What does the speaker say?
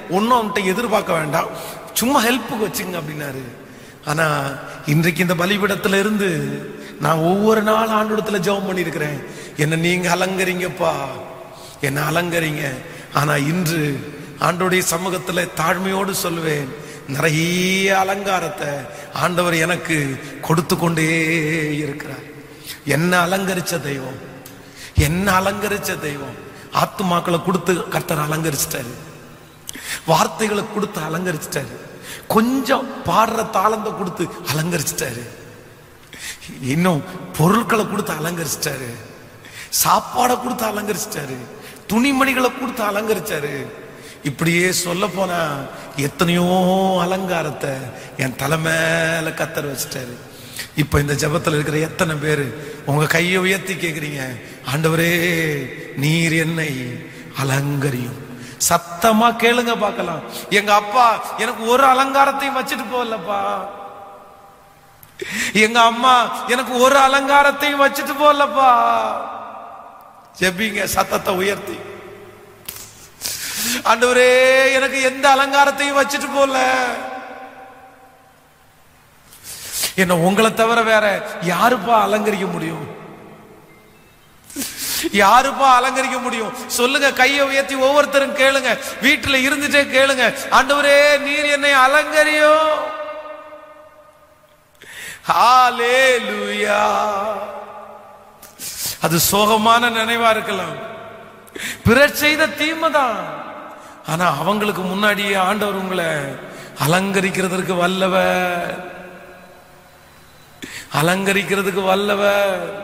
ஒன்றும் அவன்கிட்ட எதிர்பார்க்க வேண்டாம் சும்மா ஹெல்ப்புக்கு வச்சுங்க அப்படின்னாரு ஆனா இன்றைக்கு இந்த பலிபீடத்துல இருந்து நான் ஒவ்வொரு நாள் ஆண்டோடத்துல ஜெபம் பண்ணியிருக்கிறேன் என்ன நீங்க அலங்கரிங்கப்பா என்ன அலங்கரிங்க ஆனா இன்று ஆண்டோடைய சமூகத்துல தாழ்மையோடு சொல்லுவேன் நிறைய அலங்காரத்தை ஆண்டவர் எனக்கு கொடுத்து கொண்டே இருக்கிறார் என்ன அலங்கரிச்ச தெய்வம் என்ன அலங்கரிச்ச தெய்வம் ஆத்துமாக்களை கொடுத்து கர்த்தர் அலங்கரிச்சிட்டாரு வார்த்தைகளை கொடுத்து அலங்கரிச்சிட்டாரு கொஞ்சம் பாடுற தாளத்தை கொடுத்து அலங்கரிச்சிட்டாரு இன்னும் பொருட்களை கொடுத்து அலங்கரிச்சிட்டாரு சாப்பாடை கொடுத்து அலங்கரிச்சிட்டாரு துணிமணிகளை கொடுத்து அலங்கரிச்சாரு இப்படியே சொல்ல போனா எத்தனையோ அலங்காரத்தை என் தலை மேல கத்தர் வச்சிட்டாரு இப்ப இந்த ஜெபத்துல இருக்கிற எத்தனை பேரு உங்க கையை உயர்த்தி கேக்குறீங்க ஆண்டவரே நீர் என்னை அலங்கரியும் சத்தமா கேளுங்க பார்க்கலாம் எங்க அப்பா எனக்கு ஒரு அலங்காரத்தையும் வச்சுட்டு போகலப்பா எங்க அம்மா எனக்கு ஒரு அலங்காரத்தையும் வச்சுட்டு போகலப்பா ஜெபிங்க சத்தத்தை உயர்த்தி ஆண்டவரே எனக்கு எந்த அலங்காரத்தையும் வச்சுட்டு போல என்ன உங்களை தவிர வேற யாருப்பா அலங்கரிக்க முடியும் யாருப்பா அலங்கரிக்க முடியும் சொல்லுங்க கையை உயர்த்தி ஒவ்வொருத்தரும் கேளுங்க வீட்டுல இருந்துட்டே கேளுங்க ஆண்டவரே நீர் என்னை அலங்கரியும் ஹalleluya அது சோகமான நினைவா இருக்கலாம் பிறர் செய்த தீமை தான் ஆனா அவங்களுக்கு முன்னாடியே ஆண்டவர் உங்களை அலங்கரிக்கிறதற்கு வல்லவர் அலங்கரிக்கிறதுக்கு வல்லவர்